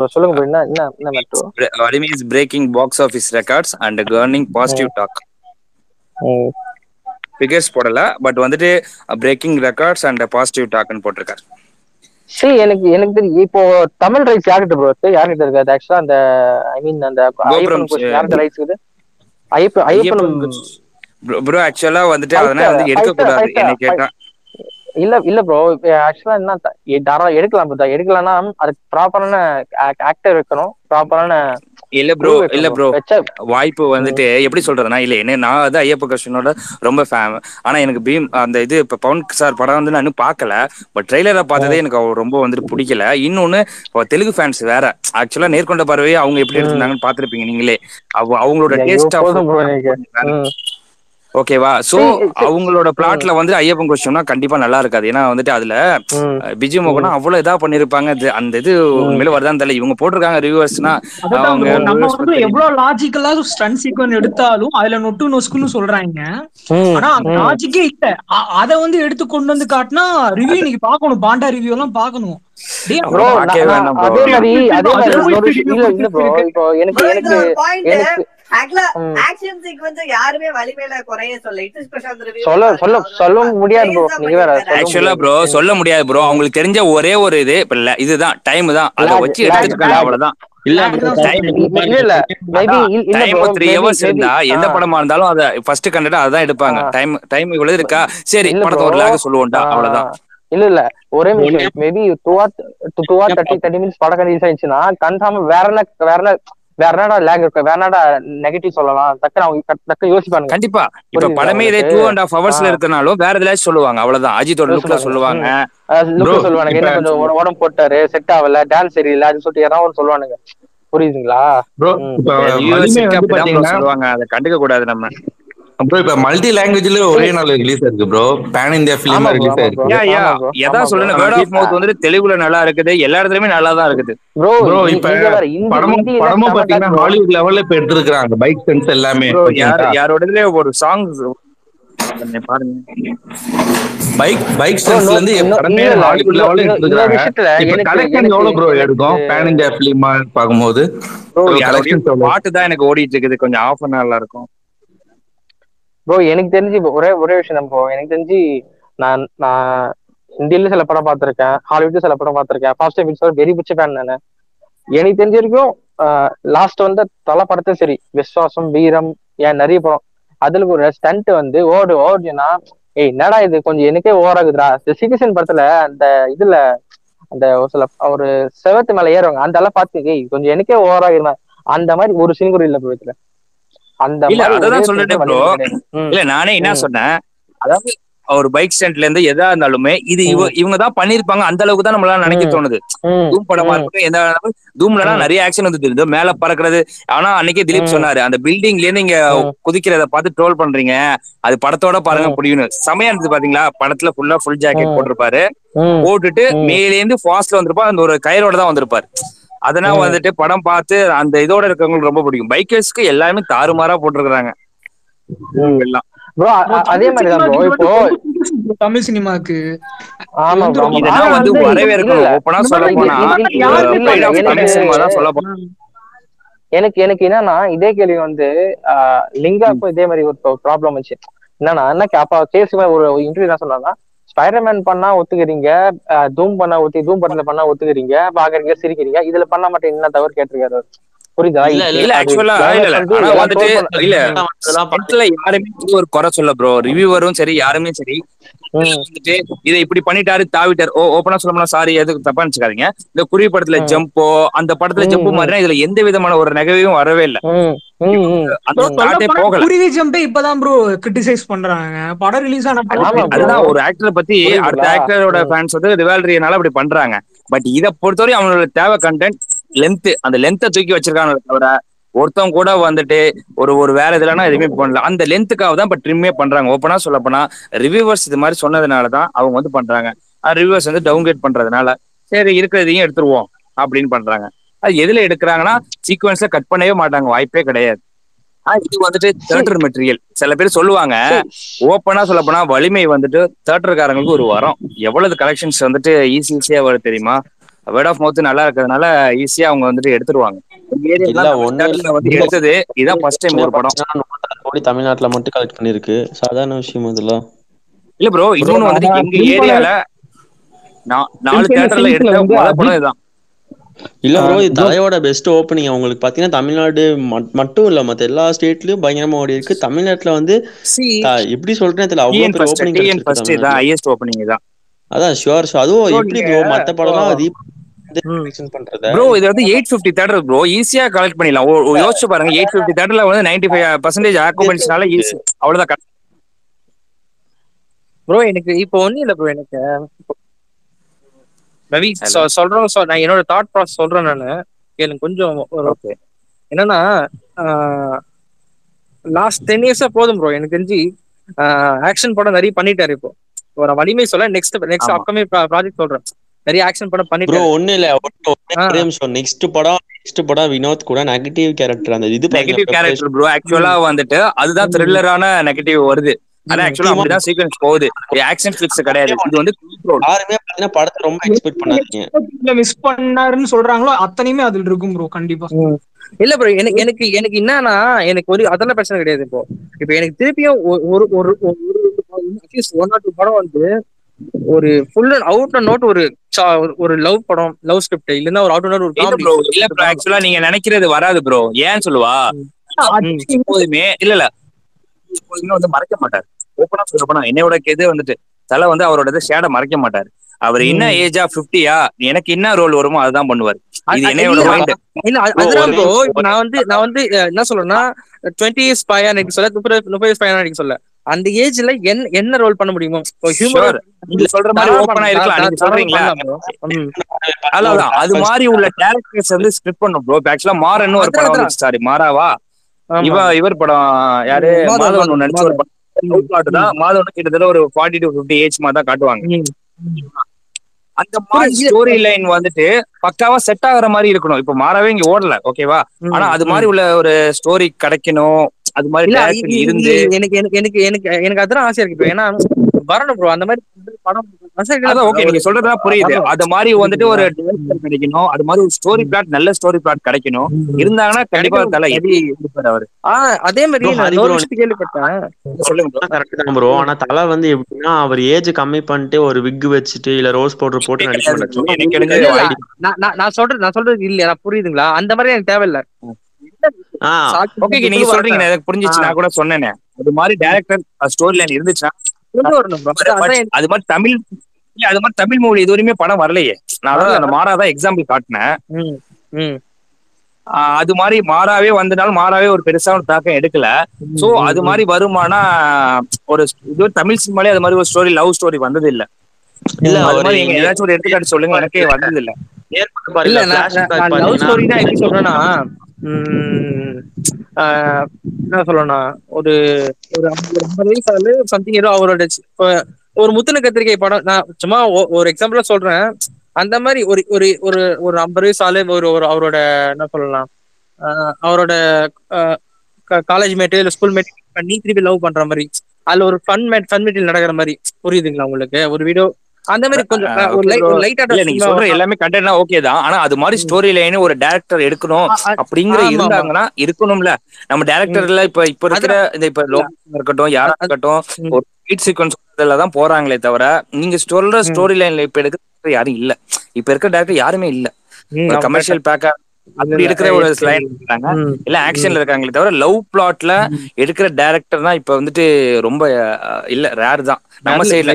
சொல்லுங்க ப்ரோ என்ன என்ன என்ன matter Valimai is breaking box office records and garnering positive talk figures போடல பட் வந்துட்டு பிரேக்கிங் ரெக்கார்ட்ஸ் அண்ட் பாசிட்டிவ் டாக்னு போட்டிருக்காரு சரி எனக்கு எனக்கு தெரியும் இப்போ தமிழ் ரைட்ஸ் யார்கிட்ட ப்ரோ இருக்கு யார்கிட்ட இருக்கு அது ஆக்சுவலா அந்த ஐ மீன் அந்த ஐயப்பன் கொஸ்டின் யார்கிட்ட ரைட்ஸ் இருக்குது ஐயப்பன் ஐயப்பன் ப்ரோ ஆக்சுவலா வந்துட்டு அதனால வந்து எடுக்க கூடாது என்ன கேட்டா இல்ல இல்ல ப்ரோ ஆக்சுவலா என்ன தாராளம் எடுக்கலாம் ப்ரோ எடுக்கலன்னா அது ப்ராப்பரான ஆக்டர் வைக்கணும் ப்ராப்பரான இல்ல ப்ரோ இல்ல ப்ரோ வாய்ப்பு வந்துட்டு எப்படி சொல்றதுன்னா இல்ல என்ன நான் வந்து ஐயப்ப கிருஷ்ணனோட ரொம்ப ஃபேன் ஆனா எனக்கு பீம் அந்த இது இப்ப பவன் சார் படம் வந்து நான் இன்னும் பார்க்கல பட் ட்ரெய்லரை பார்த்ததே எனக்கு அவர் ரொம்ப வந்துட்டு பிடிக்கல இன்னொன்னு தெலுங்கு ஃபேன்ஸ் வேற ஆக்சுவலா நேர்கொண்ட பார்வையை அவங்க எப்படி எடுத்திருந்தாங்கன்னு பாத்திருப்பீங்க நீங்களே அவங்களோட டேஸ்ட் ஓகேவா சோ அவங்களோட பிளாட்ல வந்து ஐயப்பன் கொஸ்டின்னா கண்டிப்பா நல்லா இருக்காது ஏன்னா வந்துட்டு அதுல பிஜி மோகனா அவ்வளவு இதா பண்ணிருப்பாங்க அந்த இது உண்மையில வருதான் தெரியல இவங்க போட்டிருக்காங்க ரிவ்யூவர்ஸ்னா அவங்க நம்ம வந்து எவ்வளவு லாஜிக்கலா ஸ்டன் சீக்வன் எடுத்தாலும் அதுல நொட்டு நொஸ்குன்னு சொல்றாங்க ஆனா அந்த லாஜிக்கே இல்ல அத வந்து எடுத்து கொண்டு வந்து காட்டினா ரிவ்யூ இன்னைக்கு பாக்கணும் பாண்டா ரிவ்யூ எல்லாம் பாக்கணும் அதே மாதிரி அதே மாதிரி இல்ல இல்ல ப்ரோ இப்போ எனக்கு எனக்கு எனக்கு ஆக்ஷன் சீக்வென்ஸ் யாருமே வலிமையில குறைய சொல்ல இட்டு பிரசாந்த் ரிவ்யூ சொல்ல சொல்ல சொல்ல முடியாது ப்ரோ நீங்க வேற ஆக்சுவலா ப்ரோ சொல்ல முடியாது ப்ரோ அவங்களுக்கு தெரிஞ்ச ஒரே ஒரு இது இப்ப இதுதான் டைம் தான் அத வச்சு எடுத்துட்டாங்க அவ்வளவுதான் த்ரீ ஹவர்ஸ் இருந்தா எந்த படமா இருந்தாலும் அத ஃபர்ஸ்ட் கண்டா அதான் எடுப்பாங்க டைம் டைம் இவ்வளவு இருக்கா சரி படத்தை ஒரு லேக் சொல்லுவோம்டா அவ்வளவுதான் இல்ல இல்ல ஒரே நிமிஷம் maybe two or two or thirty thirty minutes படம் கண்டிப்பா ஆயிடுச்சுன்னா கன்ஃபார்ம் வேற என்ன வேற என்ன வேற என்னடா லேக் இருக்கு வேற என்னடா நெகட்டிவ் சொல்லலாம் டக்குனு அவங்க டக்கு யோசிப்பாங்க கண்டிப்பா இப்ப படமே இதே டூ அண்ட் ஹாஃப் ஹவர்ஸ்ல இருக்கனாலும் வேற எதுலாச்சும் சொல்லுவாங்க அவ்வளவுதான் அஜித்தோட லுக்ல சொல்லுவாங்க லுக் சொல்லுவாங்க என்ன கொஞ்சம் உடம்பு போட்டாரு செட் ஆகல டான்ஸ் சரியில்லை அது சொல்லிட்டு யாராவது சொல்லுவானுங்க புரியுதுங்களா ப்ரோ சொல்லுவாங்க அதை கண்டுக்க கூடாது நம்ம ப்ரோ இப்ப மல்டி லாங்குவேஜ்ல ஒரே நாள் ரிலீஸ் ஆயிருக்கு bro pan India film release ஆயிருக்கு யா யா எதா சொல்லுங்க வேர்ட் ஆஃப் மவுத் வந்து தெலுங்குல நல்லா இருக்குது எல்லா இடத்துலயுமே நல்லா தான் இருக்குது ப்ரோ ப்ரோ இப்ப படமும் படமும் பாத்தீங்கன்னா ஹாலிவுட் லெவல்ல இப்ப எடுத்திருக்காங்க பைக் சென்ஸ் எல்லாமே யார் யாரோட இதுல ஒரு சாங் பாருங்க பைக் பைக் சென்ஸ்ல இருந்து படமே ஹாலிவுட் லெவல்ல எடுத்திருக்காங்க இப்ப கலெக்ஷன் எவ்வளவு ப்ரோ எடுக்கும் பேன் இந்தியா பிலிமா பாக்கும்போது பாட்டு தான் எனக்கு ஓடிட்டு இருக்குது கொஞ்சம் ஆஃப் அன் ஹவர்ல இருக்கும் ப்ரோ எனக்கு தெரிஞ்சு ஒரே ஒரே விஷயம் தான் ப்ரோ எனக்கு தெரிஞ்சு நான் நான் ஹிந்தியில சில படம் பார்த்திருக்கேன் ஹாலிவுட்ல சில படம் பார்த்திருக்கேன் ஃபாஸ்ட் அண்ட் வெரி பிடிச்ச ஃபேன் நானு எனக்கு தெரிஞ்ச வரைக்கும் லாஸ்ட் வந்து தலை படத்தை சரி விஸ்வாசம் வீரம் ஏன் நிறைய படம் அதுல ஒரு ஸ்டண்ட் வந்து ஓடு ஓடுனா ஏய் என்னடா இது கொஞ்சம் எனக்கே ஓவர் ஆகுதுடா இந்த சிட்டிசன் படத்துல அந்த இதுல அந்த ஒரு சில ஒரு செவத்து மேல ஏறுவாங்க அந்த எல்லாம் பார்த்து ஏய் கொஞ்சம் எனக்கே ஓவர் ஆகுதுமா அந்த மாதிரி ஒரு சீன் கூட இல்ல ப்ரோ இதுல அந்த இல்ல அததான் சொல்றேன் ப்ரோ இல்ல நானே என்ன சொன்னேன் அதாவது ஒரு பைக் ஸ்டாண்ட்ல இருந்து எதா இருந்தாலுமே இது இவ இவங்க தான் பண்ணிருப்பாங்க அந்த அளவுக்கு தான் நம்மளால நினைக்க தோணுது தூம் படமா இருக்கட்டும் எந்த தூம்ல எல்லாம் நிறைய ஆக்ஷன் வந்து தெரியுது மேல பறக்குறது ஆனா அன்னைக்கே திலீப் சொன்னாரு அந்த பில்டிங்ல இருந்து நீங்க குதிக்கிறத பார்த்து ட்ரோல் பண்றீங்க அது படத்தோட பாருங்க புரியும் செமையா இருந்தது பாத்தீங்களா படத்துல ஃபுல்லா ஃபுல் ஜாக்கெட் போட்டிருப்பாரு போட்டுட்டு மேலேந்து ஃபாஸ்ட்ல வந்திருப்பா அந்த ஒரு கயிறோட தான் வந்திருப்பாரு அதனால வந்துட்டு படம் பார்த்து அந்த இதோட இருக்கவங்களுக்கு ரொம்ப பிடிக்கும் பைக்கர்ஸ்க்கு எல்லாருமே தாறுமாறா போட்டிருக்காங்க எல்லாம் ப்ரோ அதே மாதிரி தான் ப்ரோ இப்போ தமிழ் சினிமாக்கு ஆமா ப்ரோ இதெல்லாம் வந்து வரவேற்கணும் ஓப்பனா சொல்ல போனா தமிழ் சினிமா தான் சொல்ல போனா எனக்கு எனக்கு என்னன்னா இதே கேள்வி வந்து லிங்காக்கும் இதே மாதிரி ஒரு ப்ராப்ளம் வச்சு என்னன்னா என்ன அப்ப கேஸ் ஒரு இன்டர்வியூ என்ன சொன்னா ஸ்பைடர்மேன் பண்ணா ஒத்துக்கிறீங்க தூம் பண்ணா ஒத்தி தூம் படத்துல பண்ணா ஒத்துக்கிறீங்க பாக்குறீங்க சிரிக்கிறீங்க இதுல பண்ண மாட்டேன் என்ன தவறு கேட்டிருக்காரு புரியுதா இல்ல இல்ல ஆக்சுவலா இல்ல இல்ல ஆனா வந்துட்டு இல்ல படத்துல யாருமே ஒரு குறை சொல்ல ப்ரோ ரிவ்யூவரும் சரி யாருமே சரி வந்துட்டு இதை இப்படி பண்ணிட்டாரு தாவிட்டாரு ஓ ஓப்பனா சொல்ல சாரி எதுக்கு தப்பா நினைச்சுக்காதீங்க இந்த குருவி படத்துல ஜம்போ அந்த படத்துல ஜம்பு மாதிரினா இதுல எந்த விதமான ஒரு நெகவையும் வரவே இல்ல குருவி ஜம்பே இப்பதான் ப்ரோ கிரிட்டிசைஸ் பண்றாங்க படம் ரிலீஸ் ஆன அதுதான் ஒரு ஆக்டரை பத்தி அடுத்த ஆக்டரோட ஃபேன்ஸ் வந்து ரிவால்ரினால அப்படி பண்றாங்க பட் இதை பொறுத்தவரை அவங்களோட தேவை கண்டென்ட் லென்த் அந்த லென்த்தை தூக்கி வச்சிருக்காங்க தவிர ஒருத்தவங்க கூட வந்துட்டு ஒரு ஒரு வேற இதுலனா எதுவுமே பண்ணல அந்த லென்த்துக்காக தான் இப்ப ட்ரிம்மே பண்றாங்க ஓப்பனா சொல்ல போனா ரிவ்யூவர்ஸ் இது மாதிரி சொன்னதுனால தான் அவங்க வந்து பண்றாங்க ரிவ்யூவர்ஸ் வந்து டவுன்கிரேட் பண்றதுனால சரி இருக்கிறதையும் எடுத்துருவோம் அப்படின்னு பண்றாங்க அது எதுல எடுக்கிறாங்கன்னா சீக்வன்ஸ்ல கட் பண்ணவே மாட்டாங்க வாய்ப்பே கிடையாது இது வந்துட்டு தேட்டர் மெட்டீரியல் சில பேர் சொல்லுவாங்க ஓப்பனா சொல்ல போனா வலிமை வந்துட்டு தேட்டருக்காரங்களுக்கு ஒரு வரம் எவ்வளவு கலெக்ஷன்ஸ் வந்துட்டு ஈஸி ஈஸியா வருது தெரியுமா வேர்ட் ஆஃப் மவுத் நல்லா இருக்கிறதுனால ஈஸியா அவங்க வந்துட்டு எடுத்துருவாங்க இந்த ஏரியா இல்ல ஒண்ணு தேட்டர்ல வந்து எடுத்தது இதான் ஃபர்ஸ்ட் டைம் ஒரு படம் கோடி தமிழ்நாட்டுல மட்டும் கலெக்ட் பண்ணிருக்கு சாதாரண விஷயம் இதெல்லாம் இல்ல ப்ரோ இன்னொன்னு வந்துட்டு எங்க ஏரியால நா- நாலு தேட்டர்ல எடுத்த முதல் படம் இதுதான் இல்ல ப்ரோ இது தலையோட பெஸ்ட் ஓப்பனிங் உங்களுக்கு பாத்தீங்கன்னா தமிழ்நாடு மட்- மட்டும் இல்ல மத்த எல்லா ஸ்டேட்லயும் பயங்கரமா ஓடி இருக்கு தமிழ்நாட்டுல வந்து த- எப்படி சொல்றேன்னு தெரியல அவ்வளவு டிஎன் பெரிய ஃபர்ஸ்ட் ஓப்பனிங் டிஎன் ஃபர்ஸ்ட் கிடைச்சிருக்கு இதான் ஹையஸ்ட் ஓப்பனிங் இதான் அதான் ஷுவர் ஷோ அதுவும் Bro, எப்படி நீங்க- ப்ரோ மத்த படம்லாம் Oh. தீபா பண்றத ப்ரோ இது வந்து எயிட் பிப்டி தேட்டர் ப்ரோ ஈஸியா கலெக்ட் பண்ணிடலாம் ஓ- ஓ, யோசிச்சு பாருங்க எயிட் பிப்டி தேட்டர்ல வந்து நைன்டி ஃபைவ் பர்சன்டேஜ் ஆக்குபென்சினால ஈஸி அவ்வளவுதான் cut. ப்ரோ எனக்கு இப்போ ஒண்ணும் இல்ல ப்ரோ எனக்கு ரவி சொ- சொல்றோம் சொ- நான் என்னோட தாட் ப்ராசஸ் சொல்றேன் நானு எனக்கு கொஞ்சம் ஒரு Okay. என்னன்னா லாஸ்ட் டென் இயர்ஸா போதும் ப்ரோ எனக்கு தெரிஞ்சு ஆக்ஷன் படம் நிறைய பண்ணிட்டாரு இப்போ ஒரு வலிமை சொல்ல நெக்ஸ்ட் நெக்ஸ்ட் ஆமா. அப்கமிங் ப்ராஜெக்ட் சொல்றேன் நிறைய ஆக்ஷன் படம் ப்ரோ பண்ணிட்டாரு ஒண்ணு இல்ல ஒண்ணு- ஒரே ஆ. ஒரே நிமிஷம் நெக்ஸ்ட் படம் நெக்ஸ்ட் படம் வினோத் கூட நெகட்டிவ் கேரக்டர் அந்த இது நெகட்டிவ் கேரக்டர் ப்ரோ ஆக்சுவலா வந்துட்டு அதுதான் த்ரில்லரான நெகட்டிவ் வருது ஆனா ஆக்சுவலா அப்படிதான் சீக்வன்ஸ் போகுது ஆக்ஷன் பிளிக்ஸ் கிடையாது இது வந்து control. யாருமே பாத்தீங்கன்னா படத்தை ரொம்ப எக்ஸ்பெக்ட் பண்ணாதீங்க மிஸ் பண்ணாருன்னு சொல்றாங்களோ அத்தனையுமே அதுல இருக்கும் ப்ரோ கண்டிப்பா இல்ல ப்ரோ எனக்கு எனக்கு எனக்கு என்னன்னா எனக்கு ஒரு அதெல்லாம் பிரச்சனை கிடையாது இப்போ இப்போ எனக்கு திருப்பியும் ஒ- ஒரு ஒரு அட்லீஸ்ட் ஒன் ஆர் டூ படம் வந்து ஒரு full and out and note ஒரு சா- ஒரு- ஒரு லவ் படம் லவ் ஸ்கிரிப்ட் இல்லன்னா ஒரு அவுட் அண்ட் ஒரு இல்ல comedy. ப்ரோ இல்ல ப்ரோ ஆக்சுவலா நீங்க நினைக்கிறது வராது ப்ரோ ஏன் சொல்லுவா ம். எப்போதுமே இல்ல இல்ல எப்போதுமே வந்து மறைக்க மாட்டார் ஓப்பனா சொல்ல போனா என்னையோட இது வந்துட்டு தலை வந்து அவரோட ஷேட மறைக்க மாட்டார் அவர் என்ன ஏஜா பிப்டியா எனக்கு என்ன ரோல் வருமோ அதுதான் பண்ணுவார் இது என்னையோட இல்ல, மைண்ட் இல்ல அது- Bro, அதுதான் ஒரு ப்ரோ நிமிஷம், இப்போ நான் வந்து நான் வந்து அஹ், என்ன சொல்றேன்னா டுவெண்ட்டி இயர்ஸ் பையன் எனக்கு சொல்ல முப்பது முப்பது இயர்ஸ் பையன் எனக்கு சொல்ல அந்த ஏஜ்ல என்ன என்ன ரோல் பண்ண முடியுமோ ஹியூமர் நீங்க சொல்ற மாதிரி ஓப்பனா இருக்கலாம் நீங்க சொல்றீங்களா அதான் அது மாதிரி உள்ள கேரக்டர்ஸ் வந்து ஸ்கிரிப்ட் பண்ணும் ப்ரோ ஆக்சுவலா மாறன்னு ஒரு அதான், படம் அதான். வந்துச்சு சாரி மாறாவா இவ இவர் படம் யாரு மாதவன், மாதவன் ஒண்ணு நடிச்ச ஒரு மாதவன். படம் பிளாட் தான் மாதவன் கிட்டத்தட்ட ஒரு ஃபார்ட்டி டு ஃபிஃப்டி ஏஜ் மாதிரி தான் காட்டுவாங்க அந்த மாதிரி ஸ்டோரி லைன் வந்துட்டு பக்காவா செட் ஆகுற மாதிரி இருக்கணும் இப்ப மாறவே இங்க ஓடல ஓகேவா ஆனா அது மாதிரி உள்ள ஒரு ஸ்டோரி கிடைக்கணும் அது மாதிரி இல்ல director இது- இருந்து இது எனக்கு எனக்கு எனக்கு எனக்கு எனக்கு அதான் ஆசையா இருக்கு இப்போ ஏன்னா வரணும் ப்ரோ அந்த மாதிரி படம் அதான் ஓகே நீங்க சொல்றதுதான் புரியுது அது மாதிரி வந்துட்டு ஒரு director கிடைக்கணும் அது மாதிரி ஒரு ஸ்டோரி பிளாட் நல்ல ஸ்டோரி பிளாட் கிடைக்கணும் இருந்தாங்கன்னா கண்டிப்பா தலை எப்படி இருப்பாரு அவரு ஆஹ் அதே மாதிரி Bro, நான் ஹரி இன்னொரு bro, விஷயம் கேள்விப்பட்டேன் சொல்லுங்க bro. கரெக்ட் தான் ப்ரோ ஆனா தலை வந்து எப்படின்னா அவர் ஏஜ் கம்மி பண்ணிட்டு ஒரு விக் வச்சுட்டு இல்ல ரோஸ் பவுடர் போட்டு நடிக்க மாட்டாரு எனக்கு இல்ல, தெரிஞ்ச இல்ல, நான் நான் நான் சொல்றது நான் சொல்றது இல்ல நான் புரியுதுங்களா அந்த மாதிரி எனக்கு தேவையில்ல ஆ ஓகே நீங்க சொல்றீங்க எனக்கு புரிஞ்சிச்சு நான் கூட சொன்னேனே அது மாதிரி டேரக்டர் ஸ்டோரி லைன் இருந்துச்சுன்னா கொண்டு வரணும் bro. அதான் அதான் எனக்கு- அது மாதிரி தமிழ் இல்ல, அது மாதிரி தமிழ் மூவி இதுவரையுமே படம் வரலையே நான் அதான் அந்த மாறாதான் எக்ஸாம்பிள் காட்டினேன் ம், ம், ஆஹ் அது மாதிரி மாறாவே வந்தனாலும் மாறாவே ஒரு பெருசா ஒரு தாக்கம் எடுக்கல சோ அது மாதிரி வருமானா ஒரு இது தமிழ் சினிமாலே அது மாதிரி ஒரு ஸ்டோரி லவ் ஸ்டோரி வந்தது இல்ல இல்ல அது அவரு மாதிரி நீங்க ஏதாச்சும் ஒரு எடுத்துக்காட்டு சொல்லுங்க எனக்கே வந்தது இல்ல நேர்பட்டு இல்ல பாருங்க நான் flashback நான் லவ் பாத்தீங்கன்னா- ஸ்டோரி தான் எப்படி சொல்றேன்னா ம், ஆஹ், என்ன சொல்லணும் ஒரு ஒரு ஐம்பது ஐம்பது வயசு ஆளு சம்திங் ஏதோ அவரோட சி- இப்ப ஒரு முத்துன கத்திரிக்கை படம் நான் சும்மா ஒ- ஒரு எக்ஸாம்பிளா சொல்றேன் அந்த மாதிரி ஒரு ஒரு ஒரு ஒரு ஐம்பது வயசு ஆளு ஒரு ஒரு அவரோட என்ன சொல்லலாம் ஆஹ், அவரோட காலேஜ் மேட்டு இல்ல ஸ்கூல் மேட் பண்ணி திருப்பி லவ் பண்ற மாதிரி அதுல ஒரு ஃபன் மேட் ஃபன் மீட்டில் நடக்கிற மாதிரி புரியுதுங்களா உங்களுக்கு ஒரு வீடியோ அந்த மாதிரி கொஞ்சம் ஆஹ் ஒரு okay லைட் bro. ஒரு லைட்டா இல்ல நீங்க சொல்ற எல்லாமே கண்டென்ட்னா ஓகே தான் ஆனா அது மாதிரி ஸ்டோரி லைன் ஒரு டேரக்டர் எடுக்கணும் ஆ, ஆ, அப்படிங்கிற ஆமா, ஆமா. இருந்தாங்கன்னா இருக்கணும்ல நம்ம டேரக்டர்ல இப்ப இப்ப இருக்கிற இந்த இப்ப லோகம் இருக்கட்டும் யாரா இருக்கட்டும் ம். ஒரு ஃபீட் சீக்வன்ஸ் தான் போறாங்களே தவிர நீங்க சொல்ற ஸ்டோரி லைன்ல இப்ப எடுக்கிற யாரும் இல்ல இப்ப இருக்க டேரக்டர் யாருமே இல்ல ஒரு கமர்ஷியல் பேக்கா அப்படி இருக்கிற ஒரு லைன் இருக்காங்க இல்ல ஆக்ஷன்ல இருக்காங்களே தவிர லவ் பிளாட்ல எடுக்கிற டேரக்டர் தான் இப்ப வந்துட்டு ரொம்ப அஹ், இல்ல ரேர் தான் நம்ம சைடுல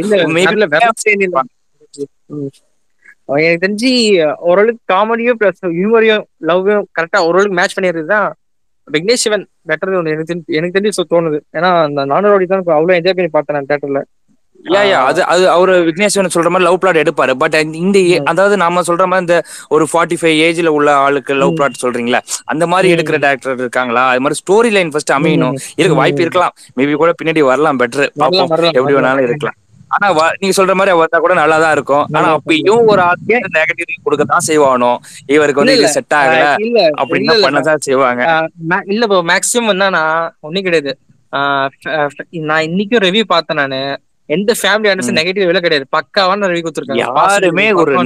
எனக்கு தெரிஞ்சு ஓரளவுக்கு காமெடியும் பிளஸ் ஹியூமரையும் லவ்வையும் கரெக்டா ஓரளவுக்கு மேட்ச் பண்ணிடுறது தான் விக்னேஷ் சிவன் பெட்டர் எனக்கு தெரிஞ்சு எனக்கு தெரிஞ்சு so தோணுது ஏன்னா அந்த நானூறு தான் அவ்வளவு என்ஜாய் பண்ணி பார்த்தேன் நான் தேட்டர்ல யா யா அது அது அவரு விக்னேஸ்வரன் சொல்ற மாதிரி லவ் பிளாட் எடுப்பாரு பட் இந்த ஏ- அதாவது நாம சொல்ற மாதிரி இந்த ஒரு ஃபார்ட்டி ஃபைவ் ஏஜ்ல உள்ள ஆளுக்கு லவ் பிளாட் சொல்றீங்களா அந்த மாதிரி எடுக்கிற டேரக்டர் இருக்காங்களா அது மாதிரி ஸ்டோரி லைன் ஃபர்ஸ்ட் அமையணும் இருக்கு வாய்ப்பு இருக்கலாம் மேபி கூட பின்னாடி வரலாம் பெட்டர் வரலாம், வரலாம், எப்படி வேணாலும் வரலாம். இருக்கலாம் ஆனா வ- நீங்க சொல்ற மாதிரி வந்தா கூட நல்லா தான் இருக்கும் ஆனா அப்பயும் ஒரு ஆளுக்கு நெகட்டிவ் கொடுக்கத்தான் செய்வானோ இவருக்கு வந்து இது செட் ஆகல ஆஹ் இல்ல அப்படின்னு இல்ல, இல்ல பண்ணதான் செய்வாங்க ஆஹ் ma- இல்ல ப்ரோ மேக்ஸிமம் என்னன்னா ஒண்ணும் கிடையாது ஆஹ் ஃப- ஃப- நான் இன்னைக்கும் ரிவ்யூ பார்த்தேன் நானு எந்த ஃபேமிலி அண்டர்ஸ் நெகட்டிவ் எல்லாம் கிடையாது பக்காவான ரிவ்யூ கொடுத்துருக்காங்க யாருமே ஒரு நெகட்டிவ்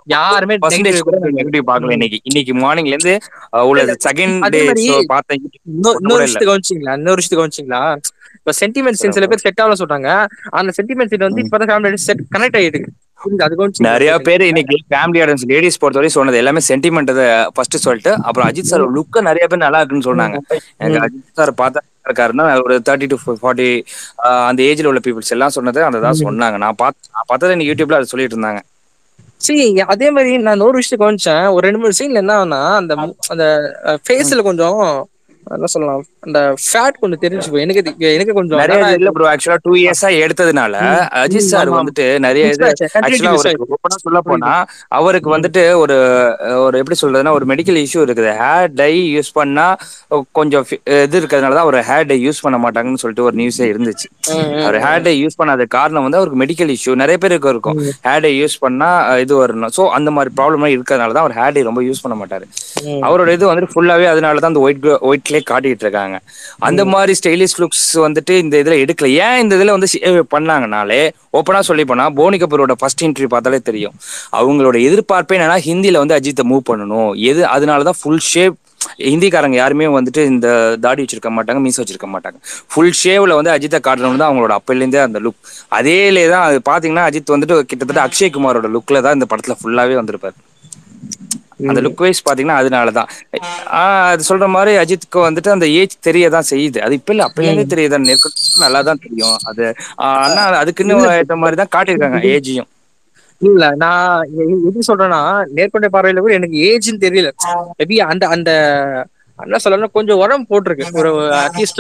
யாருமே பர்சன்டேஜ் நெகட்டிவ் கூட கூட நான் நெகட்டிவ் பார்க்கல இன்னைக்கு இன்னைக்கு மார்னிங்ல இருந்து அஹ், உள்ள செகண்ட் அதே டே மாதிரி பார்த்தேன் இன்னொ- கூட இன்னொரு இல்ல விஷயத்துக்கு கவனிச்சிங்களா இன்னொரு விஷயத்துக்கு கவனிச்சிங்களா இப்ப சென்டிமெண்ட் சீன் சில பேர் செட் ஆகல சொல்றாங்க அந்த சென்டிமெண்ட் சீன் வந்து இப்பதான் ஃபேமிலி செட் கனெக்ட் ஆயிட்டு புரியுது அது கவனிச்சிங்களா? நிறைய பேர் இன்னைக்கு ஃபேமிலி ஆடியன்ஸ் லேடிஸ் பொறுத்தவரை சொன்னது எல்லாமே சென்டிமெண்ட் ஃபர்ஸ்ட் சொல்லிட்டு அப்புறம் அஜித் சார் லுக்க நிறைய பேர் நல்லா இருக்குன்னு சொன்னாங்க எனக்கு அஜித் சார் பார்த்தா இருக்காருன்னா ஒரு தேர்ட்டி டு ஃபார்ட்டி அந்த ஏஜ்ல உள்ள பீப்புள்ஸ் எல்லாம் சொன்னது அந்த தான் சொன்னாங்க நான் பார்த்து நான் பார்த்தது இன்னைக்கு யூடியூப்ல அதை சொல்லிட்டு இருந்தாங்க சரி அதே மாதிரி நான் ஒரு விஷயம் கவனிச்சேன் ஒரு ரெண்டு மூணு சீன்ல என்ன ஆகுனா அந்த அந்த ஃபேஸ்ல கொஞ்சம் என்ன சொல்லலாம் அந்த ஃபேட் கொஞ்சம் தெரிஞ்சு போய் எனக்கு இது- எனக்கு கொஞ்சம் நிறைய என்னடா இது இல்ல இது? ப்ரோ ஆக்சுவலா டூ இயர்ஸா எடுத்ததுனால அஜித் சார் ஆமா. வந்துட்டு நிறைய இது Miss ஆச்சு. Continuity ஆக்சுவலா miss அவருக்கு open ஆ சொல்ல போனா அவருக்கு வந்துட்டு ஒரு ஒரு எப்படி சொல்றதுன்னா ஒரு மெடிக்கல் இஷ்யூ இருக்குது ஹேர் டை யூஸ் பண்ணா கொஞ்சம் fi- இது இருக்கிறதுனால தான் அவர் ஹேர் டை யூஸ் பண்ண மாட்டாங்கன்னு சொல்லிட்டு ஒரு நியூஸே இருந்துச்சு அவர் ஹேர் டை யூஸ் பண்ணாத காரணம் வந்து அவருக்கு மெடிக்கல் இஷ்யூ நிறைய பேருக்கு இருக்கும் ஹேர் டை யூஸ் பண்ணா அஹ், இது வரணும் ஸோ அந்த மாதிரி ப்ராப்ளம் இருக்கிறதுனால தான் அவர் ஹேர் டை ரொம்ப யூஸ் பண்ண மாட்டாரு அவரோட இது வந்துட்டு ஃபுல்லாவே அதனால தான் அந்த ஒயிட் ஒயிட்லேயே காட்டிட்டு இருக்காங்க அந்த மாதிரி ஸ்டைலிஷ் லுக்ஸ் வந்துட்டு இந்த இதுல எடுக்கல ஏன் இந்த இதுல வந்து shave பண்ணாங்கனாலே ஓப்பனா சொல்லி போனா போனி கபூரோட ஃபர்ஸ்ட் இன்டர்வியூ பார்த்தாலே தெரியும் அவங்களோட எதிர்பார்ப்பே என்னன்னா ஹிந்தில வந்து அஜித்தை மூவ் பண்ணணும் எது அதனால தான் ஃபுல் ஷேப் ஹிந்திக்காரங்க யாருமே வந்துட்டு இந்த தாடி வச்சிருக்க மாட்டாங்க மீஸ் வச்சிருக்க மாட்டாங்க ஃபுல் ஷேவ்ல வந்து அஜித்தை காட்டணும் தான் அவங்களோட அப்பையிலேருந்தே அந்த லுக் அதேலே தான் அது பாத்தீங்கன்னா அஜித் வந்துட்டு கிட்டத்தட்ட அக்ஷய் குமாரோட லுக்ல தான் இந்த படத்துல ஃபுல்லாவே வந்திருப்பாரு அந்த லுக் வைஸ் பாத்தீங்கன்னா அதனாலதான் ஆஹ் அது சொல்ற மாதிரி அஜித்துக்கு வந்துட்டு அந்த ஏஜ் தெரியதான் செய்யுது அது இப்ப இல்ல அப்பலேருந்தே தெரியுது நல்லா தான் தெரியும் அது ஆஹ் ஆனா அதுக்குன்னு ஏற்ற மாதிரி தான் காட்டியிருக்காங்க ஏஜையும் இல்ல நான் எ- எப்படி சொல்றேன்னா நேர்கொண்ட பார்வையில கூட எனக்கு ஏஜ்னு தெரியல மேபி அந்த அந்த என்ன சொல்லணும் கொஞ்சம் உடம்பு போட்டிருக்கு ஒரு அட்லீஸ்ட்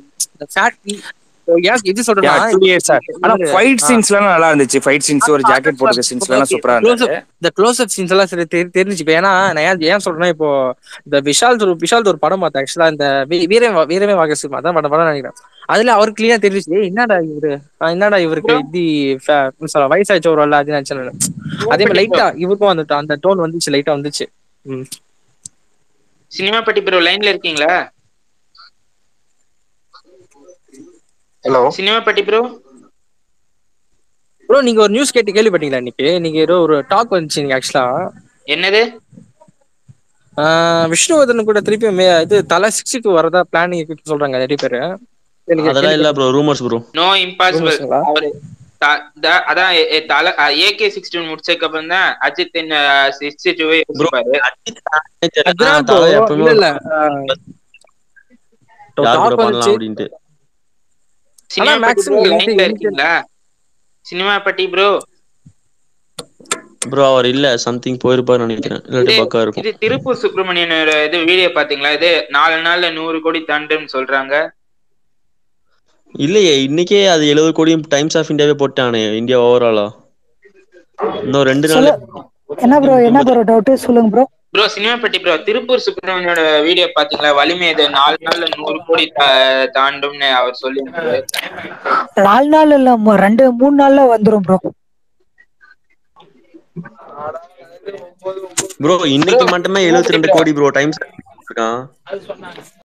இது சொல்றேன்னா டூ இயர்ஸ் ஆனா ஃபைட் சீன்ஸ்லாம் நல்லா இருந்துச்சு ஃபைட் சீன்ஸ் ஒரு ஜாக்கெட் போட்டுக்க சீன்ஸ்லாம் சூப்பரா இருந்துச்சு இந்த க்ளோஸ் அப் சீன்ஸ் எல்லாம் சரி தெரி- தெரிஞ்சுச்சு இப்ப ஏன்னா நான் ஏன் ஏன் சொல்றேன்னா இப்போ இந்த விஷால் ஒரு விஷால் ஒரு படம் பார்த்தேன் ஆக்சுவலா இந்த வீ- வீரமே வா- வீரமே வாகசி அதான் படம் படம் நினைக்கிறேன் அதுல அவருக்கு கிளியரா தெரிஞ்சுச்சு "ஏய், என்னடா இவரு ஆஹ் என்னடா இவருக்கு இது ஃப- என்ன சொல்ல, வயசாச்சு ஒரு அது நினைச்சேன் நானு. அதே மாதிரி லைட்டா இவருக்கும் அந்த அந்த டோன் வந்துச்சு லைட்டா வந்துச்சு ம். சினிமா பட்டி ப்ரோ லைன்ல இருக்கீங்களா hello cinema Patti bro bro நீங்க ஒரு நியூஸ் கேட்டு கேள்விப்பட்டீங்களா இன்னைக்கு நீங்க ஏதோ ஒரு டாக் வந்துச்சு நீங்க ஆக்சுவலா என்னது விஷ்ணுவர்தன் கூட திருப்பி மே- இது தலை சிக்ஸுக்கு வரதா பிளானிங் சொல்றாங்க நிறைய பேரு எனக்கு அதெல்லாம் இல்ல bro rumours bro no impossible Rumors-ங்களா? அவரு த- த- அதான் எ- எ- தல ஏகே சிக்ஸ்டீன் முடிச்சதுக்கு அப்புறம் தான் அஜித் சிக்ஸ்டி டூவே யோசிப்பாரு அதுதான் bro. இல்ல இல்ல ஆஹ், யார் கூட talk பண்ணலாம் வந்துச்சு. அப்படின்ட்டு சினிமா ஆனா பட்டி maximum ப்ரோ எனக்கு- லைன்ல எனக்கு- இருக்கீங்களா சினிமா பட்டி ப்ரோ ப்ரோ அவர் இல்ல சம்திங் போயிருப்பாரு நினைக்கிறேன் இல்லாட்டி பக்கா இருக்கும் இது திருப்பூர் சுப்பிரமணியனோட இது வீடியோ பாத்தீங்களா இது நாலு நாள்ல நூறு கோடி தாண்டுன்னு சொல்றாங்க இல்லையே இன்னைக்கே அது எழுபது கோடியும் டைம்ஸ் ஆஃப் இந்தியாவே போட்டானே இந்தியா ஓவராலா இன்னும் ரெண்டு நாள் சொல்ல என்ன ப்ரோ என்ன ப்ரோ டவுட் சொல்லுங்க bro bro cinema Patti bro Tiruppur சுப்பிரமணியோட வீடியோ பாத்தீங்களா வலிமை இது நாலு நாள்ல நூறு கோடி தா- தாண்டும்னு அவர் சொல்லியிருந்தாரு நாலு நாள் இல்ல மு- ரெண்டு மூணு நாள்ல வந்துரும் ப்ரோ ப்ரோ இன்னைக்கு மட்டுமே எழுபத்தி ரெண்டு கோடி ப்ரோ டைம்ஸ் இருக்கான்